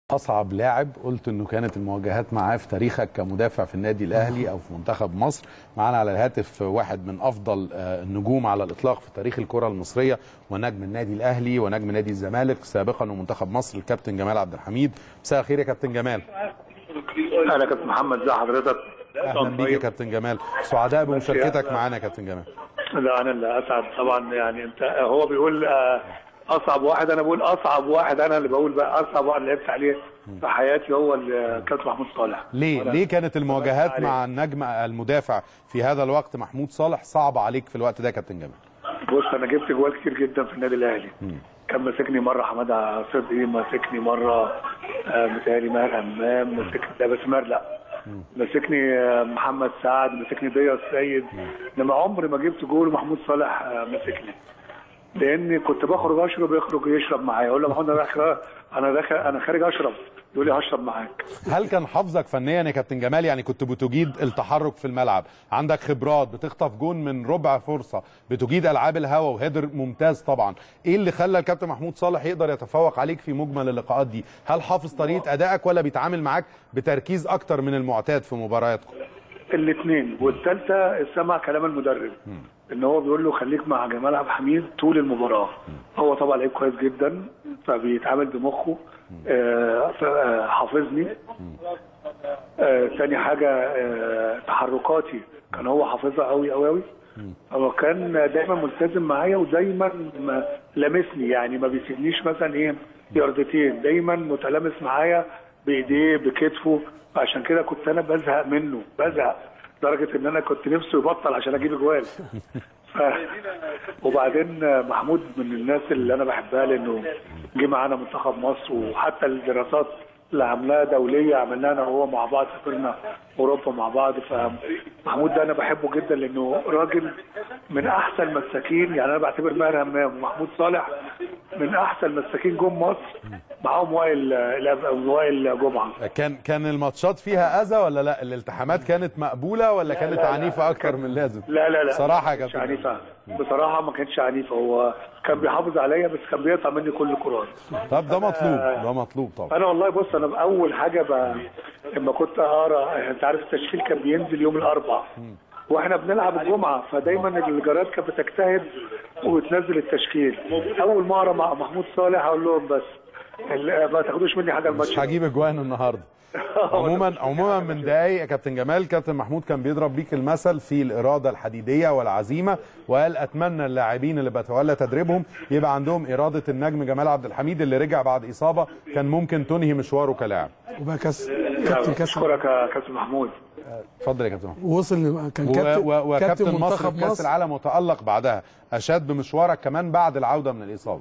اصعب لاعب قلت انه كانت المواجهات معاه في تاريخك كمدافع في النادي الاهلي او في منتخب مصر معانا على الهاتف واحد من افضل آه، النجوم على الاطلاق في تاريخ الكره المصريه ونجم النادي الاهلي ونجم نادي الزمالك سابقا ومنتخب مصر الكابتن جمال عبد الحميد مساء الخير يا كابتن جمال انا كابتن محمد ازي حضرتك اهلا بيك يا كابتن جمال سعداء بمشاركتك معانا يا كابتن جمال لا انا اللي اسعد طبعا يعني انت هو بيقول آه، اصعب واحد انا بقول اصعب واحد انا اللي بقول بقى اصعب واحد لعبت عليه في حياتي هو الكابتن محمود صالح ليه وأنا- ليه كانت المواجهات عليه. مع النجم المدافع في هذا الوقت محمود صالح صعبه عليك في الوقت ده يا كابتن جمال بص انا جبت جوال كتير جدا في النادي الاهلي كان ماسكني مره حماده صدقي ماسكني مره آه، متهيألي ماهر همام ماسكني لا بس ماهر لا ماسكني آه، محمد سعد ماسكني ضياء السيد انما عمري ما جبت جول محمود صالح آه، ماسكني لاني كنت بخرج اشرب يخرج يشرب معايا اقول له محمود انا داخل انا داخل انا خارج اشرب يقول لي هشرب معاك هل كان حظك فنيا يا كابتن جمال يعني كنت بتجيد التحرك في الملعب عندك خبرات بتخطف جون من ربع فرصه بتجيد العاب الهوا وهيدر ممتاز طبعا ايه اللي خلى الكابتن محمود صالح يقدر يتفوق عليك في مجمل اللقاءات دي هل حافظ طريقه ادائك ولا بيتعامل معاك بتركيز اكتر من المعتاد في مبارياتكم الاثنين والثالثه سمع كلام المدرب ان هو بيقول له خليك مع جمال عبد الحميد طول المباراه هو طبعا لعيب كويس جدا فبيتعامل بمخه آه، ف- آه، حافظني آه، ثاني حاجه آه، تحركاتي كان هو حافظها قوي قوي قوي هو كان دايما ملتزم معايا ودايما ما- لامسني يعني ما بيسيبنيش مثلا ايه ياردتين دايما متلامس معايا بايديه بكتفه عشان كده كنت انا بزهق منه بزهق لدرجه ان انا كنت نفسه يبطل عشان اجيب اجوال ف... وبعدين محمود من الناس اللي انا بحبها لانه جه معانا منتخب مصر وحتى الدراسات اللي عملناها دوليه عملناها انا وهو مع بعض سافرنا اوروبا مع بعض فمحمود ده انا بحبه جدا لانه راجل من احسن مساكين يعني انا بعتبر ماهر همام ومحمود صالح من احسن مساكين جم مصر معاهم وائل وائل جمعه كان كان الماتشات فيها اذى ولا لا الالتحامات كانت مقبوله ولا كانت لا، لا. عنيفه اكتر من اللازم لا لا لا صراحه يا ما كانتش كابتن عنيفه بصراحه ما كانتش عنيفه هو كان بيحافظ عليا بس كان بيقطع مني كل الكرات طب ده مطلوب ده مطلوب طبعا انا والله بص انا باول حاجه ب... لما كنت اقرا انت عارف التشكيل كان بينزل يوم الاربعاء واحنا بنلعب الجمعه فدايما الجرات كانت بتجتهد وبتنزل التشكيل اول ما اقرا مع محمود صالح اقول لهم بس ال- ما تاخدوش مني حاجه الماتش مش ده. هجيب اجوان النهارده عموما عموما من دقايق يا كابتن جمال كابتن محمود كان بيضرب بيك المثل في الاراده الحديديه والعزيمه وقال اتمنى اللاعبين اللي بتولى تدريبهم يبقى عندهم اراده النجم جمال عبد الحميد اللي رجع بعد اصابه كان ممكن تنهي مشواره كلاعب وبقى كاس كابتن كاس اشكرك يا كابتن محمود اتفضل يا كابتن محمود وصل ل- كان و- كابتن و- وكابتن مصر منتخب في كاس مصر العالم وتالق بعدها اشاد بمشوارك كمان بعد العوده من الاصابه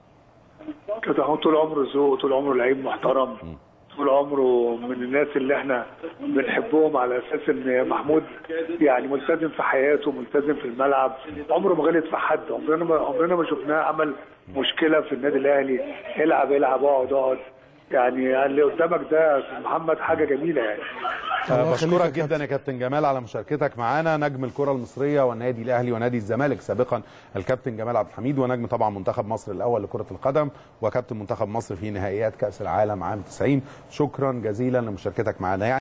كابتن محمود طول عمره ذوق طول عمره لعيب محترم طول عمره من الناس اللي احنا بنحبهم على اساس ان محمود يعني ملتزم في حياته ملتزم في الملعب عمره ما غلط في حد عمرنا ما عمرنا ما شفناه عمل مشكله في النادي الاهلي العب العب اقعد اقعد يعني اللي قدامك ده يا أستاذ محمد حاجه جميله يعني آه، الله يخليك بشكرك يا جدا يا كابتن جمال على مشاركتك معانا نجم الكره المصريه والنادي الاهلي ونادي الزمالك سابقا الكابتن جمال عبد الحميد ونجم طبعا منتخب مصر الاول لكره القدم وكابتن منتخب مصر في نهائيات كاس العالم عام 90 شكرا جزيلا لمشاركتك معنا يعني